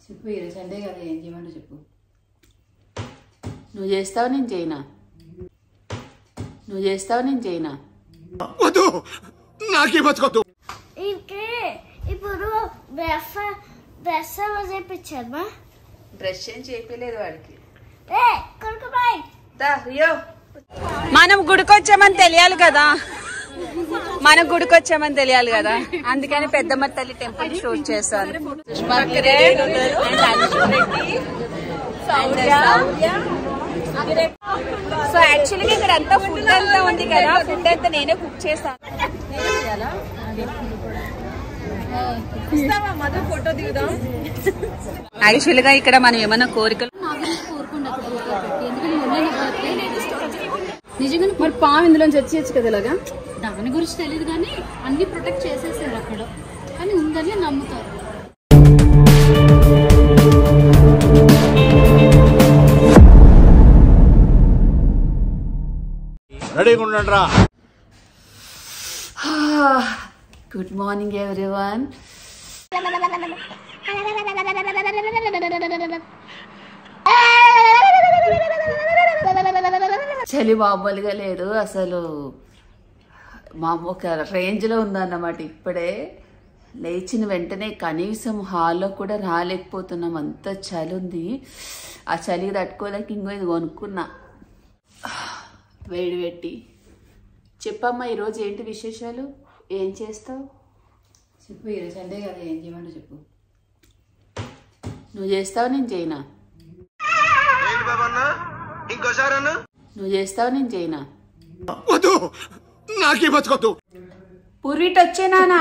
చెప్పు ఈరోజు సండే కదా ఏం చేయమంటో చెప్పు నువ్వు చేస్తావు నేను చేయనా నువ్వు చేస్తావు నేను చేయనా వద్దు నాకే బతకొద్దు ఇంకే ఇప్పుడు బ్రెఫ్ బ్రెస్ చేయించామా బ్రష్ ఏం చేయలేదు వాడికి ఏ కొడుకు బాయ్ దా రియో మనం గుడికొచ్చామని తెలియాలి కదా మనం గుడికొచ్చామని తెలియాలి కదా అందుకని పెద్దమ్మ తల్లి టెంపుల్ షూట్ చేశాను సుష్మాకరే and అంజు రెడ్డి, సౌర్య. సో యాక్చువల్గా ఇక్కడ అంతా ఫుడ్ అంతా ఉంది కదా ఫుడ్ అంతా నేనే కుక్ చేస్తాను యాక్చువల్ గా ఇక్కడ మనం ఏమైనా కోరికలు నిజంగా మరి పాము ఇందులోంచి వచ్చేయచ్చు కదా ఇలాగా దాని గురించి తెలియదు కానీ అన్ని ప్రొటెక్ట్ చేసేసారు అక్కడ కానీ ఉందని నమ్ముతారు రెడీగా ఉండండి రా గుడ్ మార్నింగ్ ఎవ్రీవన్ చలి మామూలుగా లేదు అసలు మా ఒక రేంజ్లో ఉందన్నమాట ఇప్పుడే లేచిన వెంటనే కనీసం హాల్లో కూడా రాలేకపోతున్నాం అంత చలి ఉంది ఆ చలి తట్టుకోలేక ఇంకో ఇది కొనుక్కున్నా వేడి పెట్టి చెప్పమ్మా ఈరోజు ఏంటి విశేషాలు ఏం చేస్తావు చెప్పు ఈరోజు సండే కదా ఏం చేయమంటో చెప్పు నువ్వు చేస్తావు నేను చేయనా నువ్వు చేస్తావు నేను చేయనా వద్దు నాకే బతకొద్దు పూర్వీట వచ్చేనానా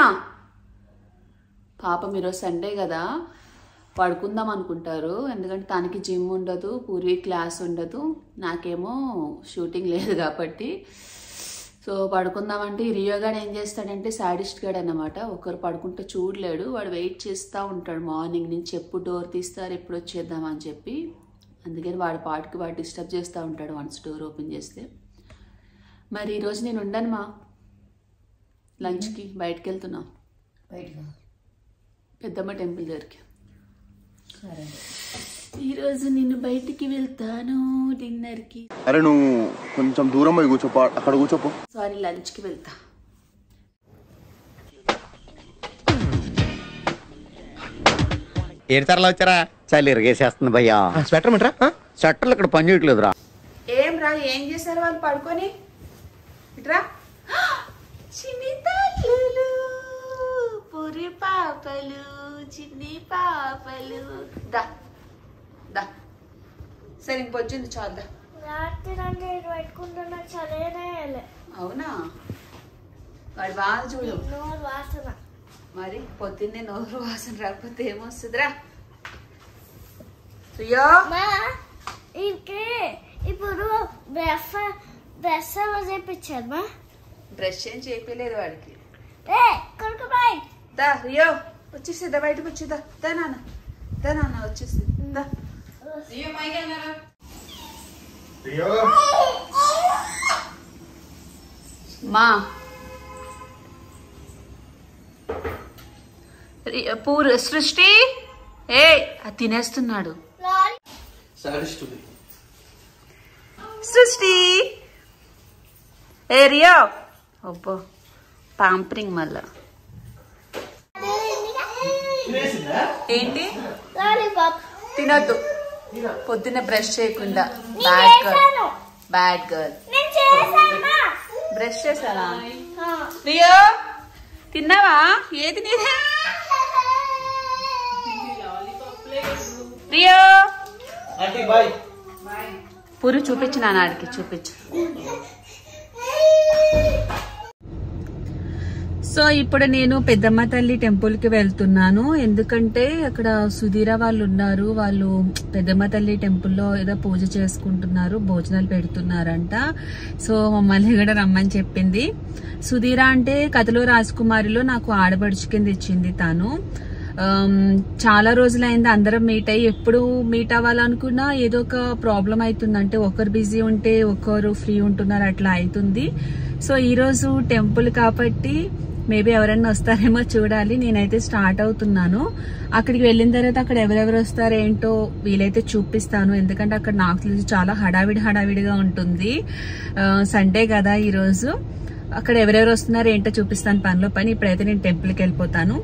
పాపం ఈరోజు సండే కదా పడుకుందాం అనుకుంటారు ఎందుకంటే తనకి జిమ్ ఉండదు పూర్వీ క్లాస్ ఉండదు నాకేమో షూటింగ్ లేదు కాబట్టి సో పడుకుందామంటే ఈ రియో గాడు ఏం చేస్తాడంటే సాడిస్ట్ గాడు అనమాట ఒకరు పడుకుంటే చూడలేడు వాడు వెయిట్ చేస్తూ ఉంటాడు మార్నింగ్ నుంచి ఎప్పుడు డోర్ తీస్తారు ఎప్పుడు వచ్చేద్దాం అని చెప్పి అందుకని వాడి పాటికి వాడు డిస్టర్బ్ చేస్తూ ఉంటాడు వన్స్ డోర్ ఓపెన్ చేస్తే మరి ఈరోజు నేను ఉండను మా లంచ్కి బయటకు వెళ్తున్నా బయటగా పెద్దమ్మ టెంపుల్ దగ్గరికి సరే ఈరోజు నేను బయటికి వెళ్తాను డిన్నర్కి అరే నువ్వు కొంచెం దూరం పోయి కూర్చోపో అక్కడ కూర్చోపో సారీ లంచ్కి వెళ్తా ఏడు తరలో వచ్చారా చలి ఇరగేసేస్తుంది భయ్యా స్వెటర్ మంటరా స్వెటర్లు ఇక్కడ పని చేయట్లేదురా ఏం రా ఏం చేశారు వాళ్ళు పడుకొని ఇట్రా చిన్ని తల్లులు పురి పాపలు చిన్ని పాపలు దా దా సరే ఇంక వచ్చింది చాలు దా రాత్రి అంటే ఇది పెట్టుకుంటున్నా చలేనే అవునా వాడు బాగా చూడు నోరు వాసన మరి పొద్దున్నే నోరు వాసన రాకపోతే ఏమొస్తుందిరా రియో మా ఇంకే ఇప్పుడు బ్రెఫ్ బ్రెస్ చేయించామా బ్రష్ ఏం చేయలేదు వాడికి ఏ కొడుకు బాయ్ దా రియో వచ్చేసి దా బయటకు వచ్చేదా దా నాన్న దా నాన్న వచ్చేసి దా మా రి- పూర్ సృష్టి ఏ అది తినేస్తున్నాడు లాల్ సృష్టి ఏ రియో అబ్బో పాంపరింగ్ మళ్ళా ఏంటి లాలీపాప్ తినొద్దు పొద్దున్న బ్రష్ చేయకుండా బ్యాడ్ గర్ల్ చేశాను బ్యాడ్ గర్ల్ నేను చేశాను బ్రష్ చేసానా రియో తిన్నావా ఏది నీదే రియో పురు చూపించు నాన్నడికి చూపించు సో ఇప్పుడు నేను పెద్దమ్మ తల్లి టెంపుల్ కి వెళ్తున్నాను ఎందుకంటే అక్కడ సుధీర వాళ్ళు ఉన్నారు వాళ్ళు పెద్దమ్మ తల్లి టెంపుల్లో ఏదో పూజ చేసుకుంటున్నారు భోజనాలు పెడుతున్నారంట సో మమ్మల్ని కూడా రమ్మని చెప్పింది సుధీర అంటే కథలో రాజకుమారిలో నాకు ఆడబడుచు కింద ఇచ్చింది తాను ఆమ్, చాలా రోజులైంది అందరం మీట్ అయ్యి ఎప్పుడు మీట్ అవ్వాలనుకున్నా ఏదో ఒక ప్రాబ్లం అవుతుంది అంటే ఒకరు బిజీ ఉంటే ఒకరు ఫ్రీ ఉంటున్నారు అట్లా అవుతుంది సో ఈరోజు టెంపుల్ కాబట్టి మేబీ ఎవరైనా వస్తారేమో చూడాలి నేనైతే స్టార్ట్ అవుతున్నాను అక్కడికి వెళ్ళిన తర్వాత అక్కడ ఎవరెవరు వస్తారో ఏంటో వీలైతే చూపిస్తాను ఎందుకంటే అక్కడ నాకు తెలిసి చాలా హడావిడి హడావిడిగా ఉంటుంది సండే కదా ఈరోజు అక్కడ ఎవరెవరు వస్తున్నారో ఏంటో చూపిస్తాను పనిలో పని ఇప్పుడైతే నేను టెంపుల్కి వెళ్ళిపోతాను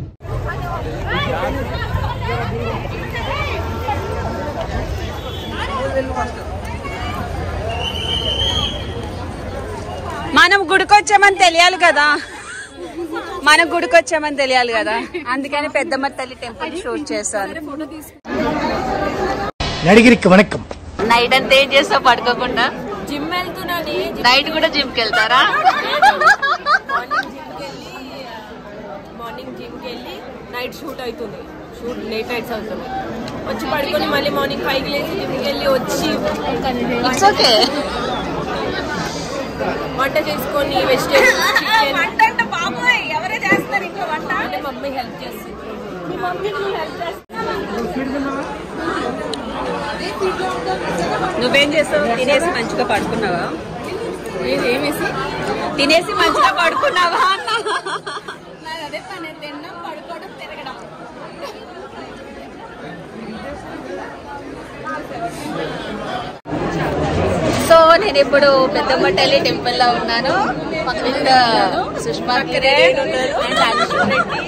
మనం గుడికొచ్చామని తెలియాలి కదా మనం గుడికొచ్చామని తెలియాలి కదా అందుకని పెద్దమ్మ తల్లి టెంపుల్ షూట్ చేశాను నడిగిరికి వణకం నైట్ అంతా ఏం చేస్తావు పడుకోకుండా జిమ్ వెళ్తున్నాను నైట్ కూడా జిమ్ కి వెళ్తారా మార్నింగ్ జిమ్కి వెళ్ళి నైట్ షూట్ అవుతుంది షూట్ లేట్ నైట్స్ అవుతుంది వచ్చి పడుకొని మళ్ళీ మార్నింగ్ ఫైవ్కి లేచి జిమ్కి వెళ్ళి వచ్చి ఇట్స్ ఓకే వంట చేసుకొని వెజిటేబుల్స్ చికెన్ వంట అంటే బాబోయ్ ఎవరే చేస్తారు ఇంట్లో వంట అంటే మమ్మీ హెల్ప్ చేస్తుంది మీ మమ్మీ నువ్వు హెల్ప్ నువ్వేం చేస్తావు తినేసి మంచిగా పడుకున్నావా ఏమేసి తినేసి మంచిగా పడుకున్నావా అన్నా అదే పని తినడం పడుకోవడం తిరగడం సో నేను ఇప్పుడు పెద్దమ్మ తల్లి టెంపుల్ లో ఉన్నాను విత్ సుష్మా కిరణ్ అండ్ అనుషు రెడ్డి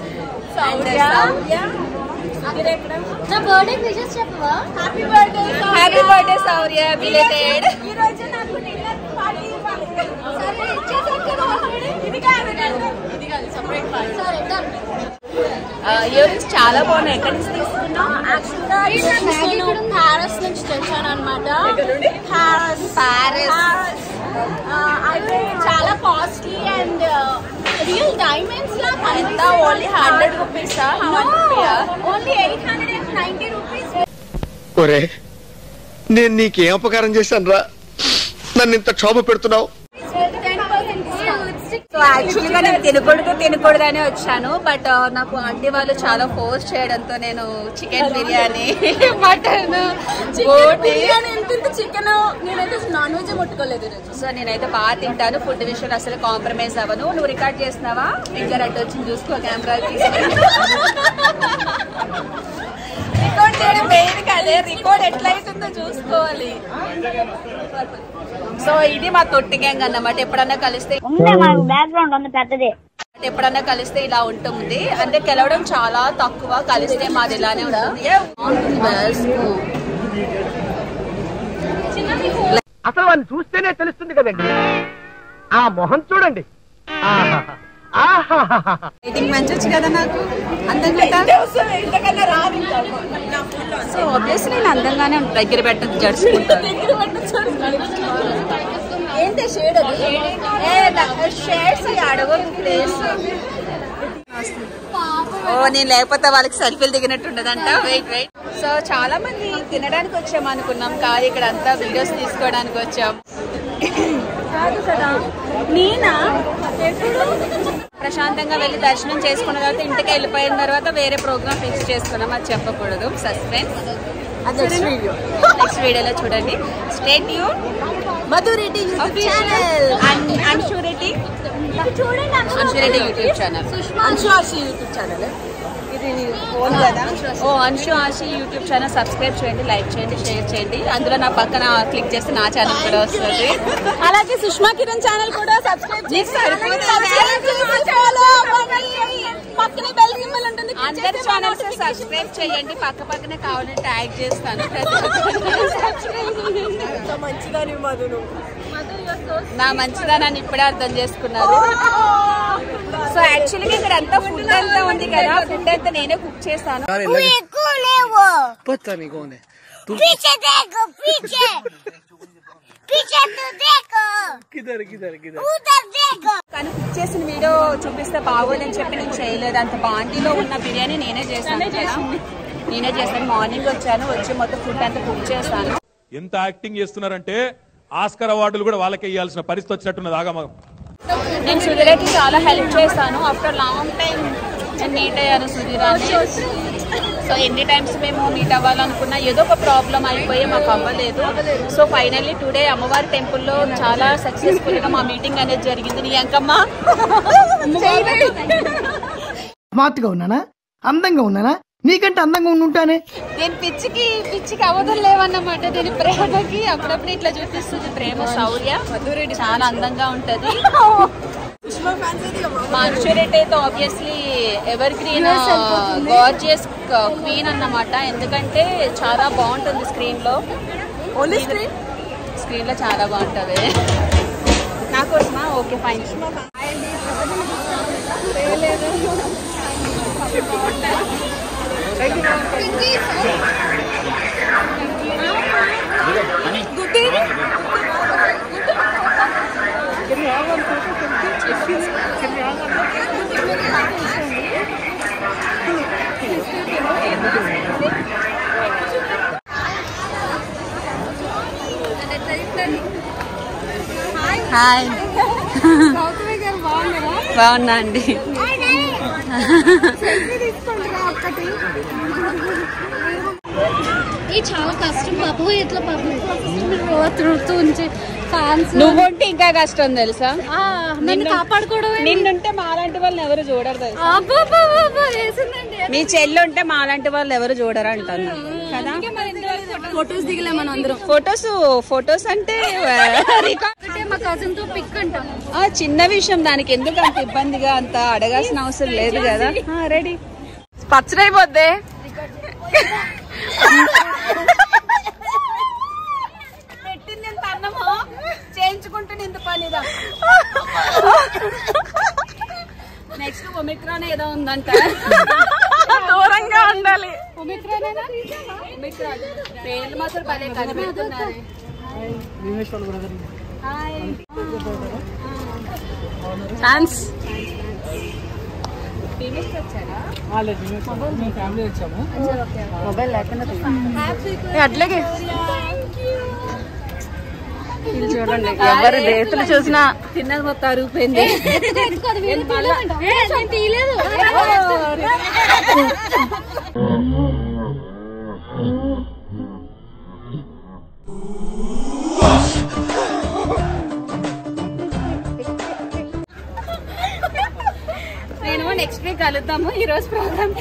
నా బర్త్డే విషెస్ చెప్పవా happy birthday happy birthday Sourya belated ఈ రోజు నాకు డిన్నర్ పార్టీ ఇవ్వాలి సరే ఇచ్చేసాను కదా ఇది కాదు ఇది కాదు సెపరేట్ పార్టీ సరే డన్ ఇయర్ రింగ్స్ చాలా బాగున్నాయి ఎక్కడి నుంచి తీసుకున్నావు యాక్చువల్గా నేను ప్యారిస్ నుంచి తెచ్చాను అనమాట ప్యారిస్ ప్యారిస్ అయితే చాలా కాస్ట్లీ అండ్ రియల్ డైమండ్స్ లా ఎంత only hundred rupees only eight hundred and ninety rupees ఒరే నేను నీకేం అపకారం చేశాను రా నన్ను ఇంత క్షోభ పెడుతున్నావు ten percent discount so actual గా నేను తినకూడదు తినకూడదు అని వచ్చాను బట్ నాకు ఆంటీ వాళ్ళు చాలా ఫోర్స్ చేయడంతో నేను చికెన్ బిర్యానీ మటన్ బోటి ఎంత చికెన్ నేనైతే నాన్ వెజ్ ముట్టుకోలేదు ఈరోజు సో నేనైతే బాగా తింటాను ఫుడ్ విషయంలో అసలు కాంప్రమైజ్ అవ్వను నువ్వు రికార్డ్ చేస్తున్నావా ఇంకా అడ్డు వచ్చింది చూసుకో కెమెరా రికార్డ్ చేయడం మెయిన్ కదే రికార్డ్ ఎట్లయితుందో చూసుకోవాలి సో ఇది మా తొట్టి గ్యాంగ్ అన్నమాట ఎప్పుడన్నా కలిస్తే ఉంది మాకు బ్యాక్గ్రౌండ్ ఉంది పెద్దది ఎప్పుడన్నా కలిస్తే ఇలా ఉంటుంది అంటే గెలవడం చాలా తక్కువ కలిస్తే మాది ఇలానే ఉంటుంది ఏ, బాగుంటుంది బస్. అసలు వాడిని చూస్తేనే తెలుస్తుంది కదండి ఆ మొహం చూడండి ఆహాహా. ఆహాహాహా. రేటింగ్ మంచొచ్చు కదా నాకు అందంగా సో ఆబ్వియస్లీ నేను అందంగానే ఉంటా. దగ్గర పెట్టదు జడుచుకుంటాను ఏంటి షేడ్ అది షేడ్స్ అడగదు ప్లేస్ ఓ నేను లేకపోతే వాళ్ళకి సెల్ఫీలు దిగినట్టు ఉండదంట వెయిట్ వెయిట్ సో చాలా మంది తినడానికి వచ్చాం అనుకున్నాం కాదు ఇక్కడ అంతా వీడియోస్ తీసుకోవడానికి వచ్చాం కాదు కదా నేనా ఎప్పుడు ప్రశాంతంగా వెళ్ళి దర్శనం చేసుకున్న తర్వాత ఇంటికి వెళ్ళిపోయిన తర్వాత వేరే ప్రోగ్రామ్ ఫిక్స్ చేసుకున్నాం అది చెప్పకూడదు సస్పెన్స్ నెక్స్ట్ వీడియో నెక్స్ట్ వీడియోలో చూడండి స్టేట్ యూ మధురెడ్డి ఛానల్ అన్షూరెడ్డి చూడండి Anshu Reddy YouTube channel Anshu Ashi YouTube channel ఇది ఫోన్ కదా oh Anshu Ashi YouTube channel subscribe చేయండి లైక్ చేయండి షేర్ చేయండి అందులో నా పక్కన క్లిక్ చేస్తే నా ఛానల్ కూడా వస్తుంది అలాగే సుష్మా కిరణ్ ఛానల్ కూడా సబ్స్క్రైబ్ పక్కనే బెల్ సింబల్ ఉంటుంది అందరి ఛానల్స్ సబ్స్క్రైబ్ చేయండి పక్క పక్కనే కావాలని ట్యాగ్ చేస్తాను ప్రతి ఒక్కరిని. మంచిదని మధును నా మంచిదనాన్ని ఇప్పుడే అర్థం చేసుకున్నారు సో యాక్చువల్గా ఇక్కడ అంతా ఫుడ్ అంతా ఉంది కదా ఫుడ్ అంతా నేనే కుక్ చేస్తాను ఎక్కువ లేవు पीछे देखो पीछे पीछे तो देखो కిదర్ కిదర్ కిదర్ उधर देखो కానీ కుక్ చేసిన వీడియో చూపిస్తే బాగోదని చెప్పి నేను చేయలేదు అంత బాండీలో ఉన్న బిర్యానీ నేనే చేశాను కదా. నేనే చేశాను మార్నింగ్ వచ్చాను వచ్చి మొత్తం ఫుడ్ అంతా కుక్ చేశాను ఎంత యాక్టింగ్ చేస్తున్నారంటే ఆస్కర్ అవార్డులు కూడా వాళ్ళకే ఇవ్వాల్సిన పరిస్థితి వచ్చినట్టున్నది ఆగమగం నేను సుధీరకి చాలా హెల్ప్ చేశాను ఆఫ్టర్ లాంగ్ టైం నేను మీట్ అయ్యాను సుధీరాన్ని సో ఎన్ని టైమ్స్ మేము మీట్ అవ్వాలనుకున్నా ఏదో ఒక ప్రాబ్లం అయిపోయి మాకు అవ్వలేదు సో ఫైనల్లీ టుడే అమ్మవారి టెంపుల్లో చాలా సక్సెస్ఫుల్ గా మా మీటింగ్ అనేది జరిగింది నీ అంకమ్మ స్మార్ట్ గా ఉన్నానా అందంగా ఉన్నానా నీకంటే అందంగా ఉండుంటానే నేను పిచ్చికి పిచ్చికి అవధులు లేవన్నమాట నేను ప్రేమకి అప్పుడప్పుడు ఇట్లా చూపిస్తుంది ప్రేమ శౌర్య చాలా అందంగా ఉంటది మాన్షురెట్ అయితే obviously evergreen gorgeous queen అన్నమాట ఎందుకంటే చాలా బాగుంటుంది స్క్రీన్ లో ఓన్లీ స్క్రీన్ స్క్రీన్ లో చాలా బాగుంటది నా కోసమా ఓకే ఫైన్ హాయ్ బాగున్నా అండి ఈ చాలా కష్టం బాబు ఎట్లా పబ్లిక్ తిరుగుతూ ఉంచి ఫ్యాన్స్ నువ్వుంటే ఇంకా కష్టం తెలుసా నన్ను కాపాడుకోవడం నిన్నుంటే మాలాంటి వాళ్ళని ఎవరు చూడరు తెలుసా అబ్బబ్బబ్బబ్బ, వేసిందండి మీ చెల్లి ఉంటే మాలాంటి వాళ్ళు ఎవరు చూడరు అంటున్నా కదా ఫొటోస్ దిగలే మనం అందరం ఫొటోస్ ఫొటోస్ అంటే రికార్డ్ ఒకటే మా కజిన్ తో పిక్ అంట ఆ చిన్న విషయం దానికి ఎందుకు అంత ఇబ్బందిగా అంత అడగాల్సిన అవసరం లేదు కదా రెడీ పచ్చడైపోద్దే పెట్టింది ఎంత అన్నమో చేయించుకుంటుంది ఇంత పనిదా నెక్స్ట్ ఒమిక్రాన్ ఏదో ఉందంట దూరంగా ఉండాలి ఒమిక్రాన్ పేర్లు మాత్రం భలే కనిపెడుతున్నారు ఛాన్స్ మొబైల్ లేకుండా అట్లాగే ఇది చూడండి ఎవరు రేతులు చూసినా తిన్నది మొత్తం అరిగిపోయింది తీయలేదు నేను నెక్స్ట్ వీక్ కలుద్దాము ఈ రోజు ప్రోగ్రామ్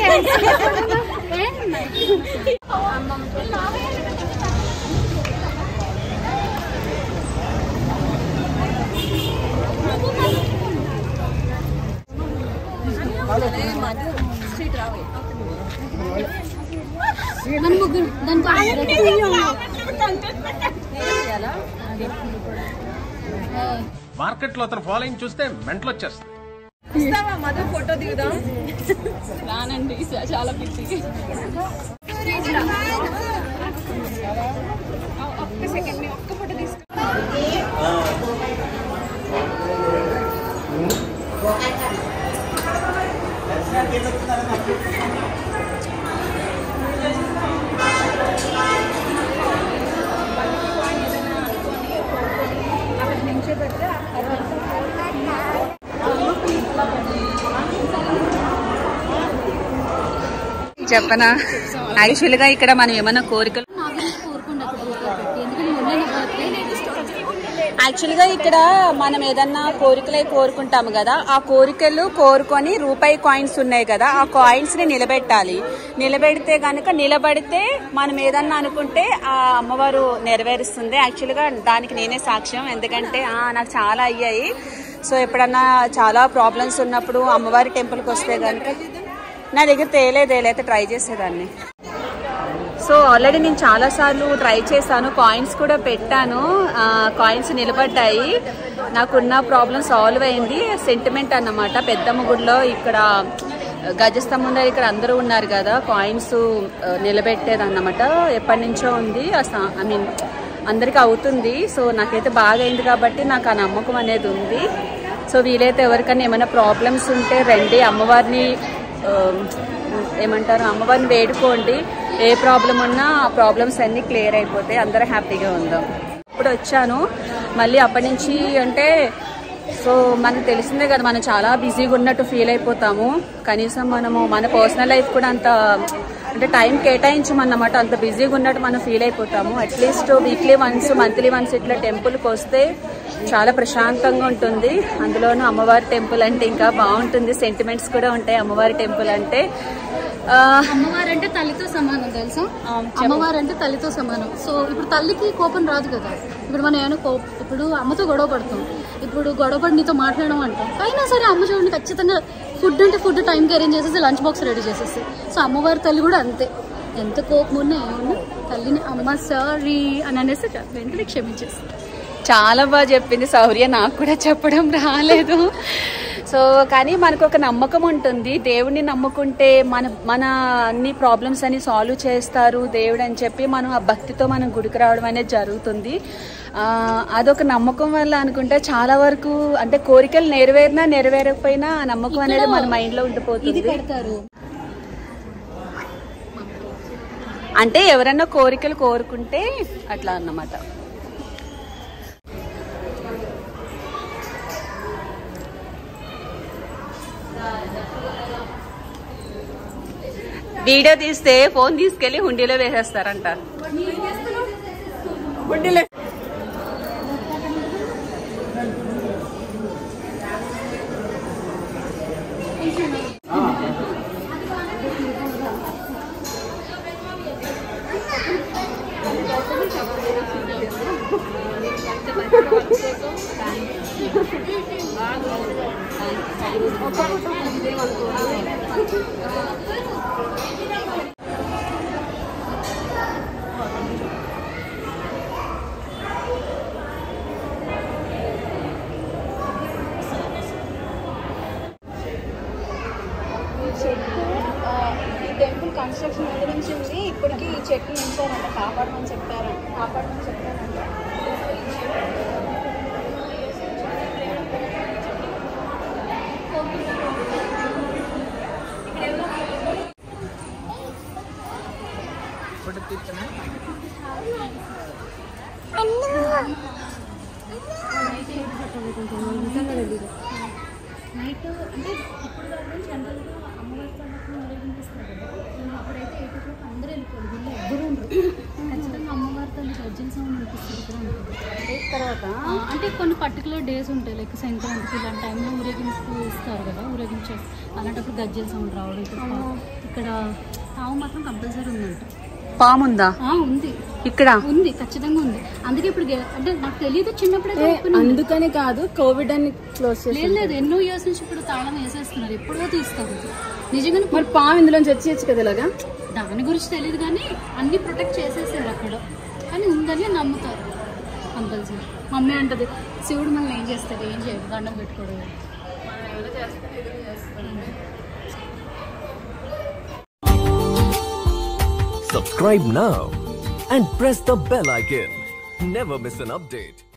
మన ముగ్గురు దానికి మార్కెట్ లో అతను ఫాలోయింగ్ చూస్తే మెంటల్ వచ్చేస్తుంది ఫోటో దిగుదాం రానండి చాలా పిచ్చి ఒక్క సెకండ్ ఒక్క ఫోటో తీసుకో చెప్పనా యాక్చువల్ గా ఇక్కడ మనం ఏమైనా కోరికలు నా గురించి కోరుకుండే అక్కడ ఊరికే పెట్టి ఎందుకంటే మొన్న నా birthday. యాక్చువల్ గా ఇక్కడ మనం ఏదన్నా కోరికలే కోరుకుంటాము కదా ఆ కోరికలు కోరుకొని రూపాయి కాయిన్స్ ఉన్నాయి కదా ఆ కాయిన్స్ ని నిలబెట్టాలి నిలబెడితే గనుక నిలబడితే మనం ఏదన్నా అనుకుంటే ఆ అమ్మవారు నెరవేరుస్తుంది యాక్చువల్ గా దానికి నేనే సాక్ష్యం ఎందుకంటే ఆ, నాకు చాలా అయ్యాయి సో ఎప్పుడన్నా చాలా ప్రాబ్లమ్స్ ఉన్నప్పుడు అమ్మవారి టెంపుల్కి వస్తే గనుక నా దగ్గర తేలేదు తేలైతే ట్రై చేసేదాన్ని సో ఆల్రెడీ నేను చాలా సార్లు ట్రై చేశాను కాయిన్స్ కూడా పెట్టాను కాయిన్స్ నిలబడ్డాయి నాకున్న ప్రాబ్లం సాల్వ్ అయింది సెంటిమెంట్ అన్నమాట పెద్దమ్మ గుడిలో ఇక్కడ గజస్తంభం దగ్గర ఇక్కడ అందరూ ఉన్నారు కదా కాయిన్స్ నిలబెట్టేది అన్నమాట ఎప్పటి నుంచో ఉంది ఐ మీన్ అందరికీ అవుతుంది సో నాకైతే బాగా అయింది కాబట్టి నాకు ఆ నమ్మకం అనేది ఉంది సో వీలైతే ఎవరికైనా ఏమైనా ప్రాబ్లమ్స్ ఉంటే రండి అమ్మవారిని ఆ, ఏమంటారు అమ్మవారిని వేడుకోండి ఏ ప్రాబ్లం ఉన్నా ఆ ప్రాబ్లమ్స్ అన్నీ క్లియర్ అయిపోతాయి అందరూ హ్యాపీగా ఉందాం ఇప్పుడు వచ్చాను మళ్ళీ అప్పటి నుంచి అంటే సో మనకు తెలిసిందే కదా మనం చాలా బిజీగా ఉన్నట్టు ఫీల్ అయిపోతాము కనీసం మనము మన పర్సనల్ లైఫ్ కూడా అంత అంటే టైం కేటాయించమన్నమాట అంత బిజీగా ఉన్నట్టు మనం ఫీల్ అయిపోతాము at least weekly once monthly once ఇట్లా టెంపుల్కి వస్తే చాలా ప్రశాంతంగా ఉంటుంది అందులోనూ అమ్మవారి టెంపుల్ అంటే ఇంకా బాగుంటుంది సెంటిమెంట్స్ కూడా ఉంటాయి అమ్మవారి టెంపుల్ అంటే ఆ, అమ్మవారు అంటే తల్లితో సమానం తెలుసా అమ్మవారు అంటే తల్లితో సమానం సో ఇప్పుడు తల్లికి కోపం రాదు కదా ఇప్పుడు మనం ఏమైనా కోప ఇప్పుడు అమ్మతో గొడవ పడతాం ఇప్పుడు గొడవ పడి నీతో మాట్లాడడం అంటాం అయినా సరే అమ్మ చూడండి ఖచ్చితంగా ఫుడ్ అంటే ఫుడ్ టైంకి అరేంజ్ చేసేసి లంచ్ బాక్స్ రెడీ చేసేసి సో అమ్మవారి తల్లి కూడా అంతే ఎంత కోపం ఉన్నా ఏమన్నా తల్లిని అమ్మ సారీ అని అనేసి వెంటనే క్షమించేసి చాలా బాగా చెప్పింది శౌర్య నాకు కూడా చెప్పడం రాలేదు సో కానీ మనకు ఒక నమ్మకం ఉంటుంది దేవుడిని నమ్ముకుంటే మన మన అన్ని ప్రాబ్లమ్స్ అని సాల్వ్ చేస్తారు దేవుడు అని చెప్పి మనం ఆ భక్తితో మనం గుడికి రావడం అనేది జరుగుతుంది ఆ, అదొక నమ్మకం వల్ల అనుకుంటే చాలా వరకు అంటే కోరికలు నెరవేరినా నెరవేరకపోయినా ఆ నమ్మకం అనేది మన మైండ్ లో ఇది ఉండిపోతుంది పెడతారు అంటే ఎవరైనా కోరికలు కోరుకుంటే అట్లా అన్నమాట వీడియో తీస్తే ఫోన్ తీసుకెళ్లి హుండీలో వేసేస్తారంట హుండీలో చెట్టు ఆ, ఈ టెంపుల్ కన్స్ట్రక్షన్ ముందు నుంచి ఉంది ఇప్పటికీ ఈ చెట్లు ఉంచారంట కాపాడమని చెప్పారంట కాపాడమని చెప్పారంట నైట్ అంటే ఇప్పుడు కాదు జనరల్గా అమ్మవారి పండుగ ఊరేగింపిస్తారు కదా అప్పుడైతే ఎయిట్ ఓ క్లాక్ అందరూ వెళ్ళిపోరు వీళ్ళు ఎవ్వరు ఉండరు ఖచ్చితంగా అమ్మవారి తల్లి గర్జన సౌండ్ అనిపిస్తుంది ఇక్కడ ఉంటుంది తర్వాత ఆ, అంటే కొన్ని పర్టికులర్ డేస్ ఉంటాయి లైక్ సంక్రాంతికి ఇలాంటి టైంలో ఊరేగింపు ఇస్తారు కదా ఊరేగించే అలాంటప్పుడు గజ్జల సౌండ్ రావడం ఇక్కడ ఇక్కడ తావు మాత్రం కంపల్సరీ ఉందంట పాముందా ఆ, ఉంది ఇక్కడ ఉంది ఖచ్చితంగా ఉంది అందుకే ఇప్పుడు గే- అంటే నాకు తెలియదు చిన్నప్పుడే open ఉంది. అందుకని కాదు కోవిడ్ అని క్లోజ్ చేసి లేదు లేదు ఎన్నో ఇయర్స్ నుంచి ఇప్పుడు తాళం వేసేస్తున్నారు ఎప్పుడో తీస్తారు నిజంగానే మరి పాము ఇందులోంచి వచ్చేయచ్చు కదా ఇలాగా దాని గురించి తెలియదు కానీ అన్ని ప్రొటెక్ట్ చేసేసారు అక్కడ కానీ ఉందని నమ్ముతారు కంపల్సరీ మమ్మీ అంటది శివుడు మనల్ని ఏం చేస్తాడు ఏం చేయదు దండం పెట్టుకోవడం Subscribe now and press the bell icon. Never miss an update.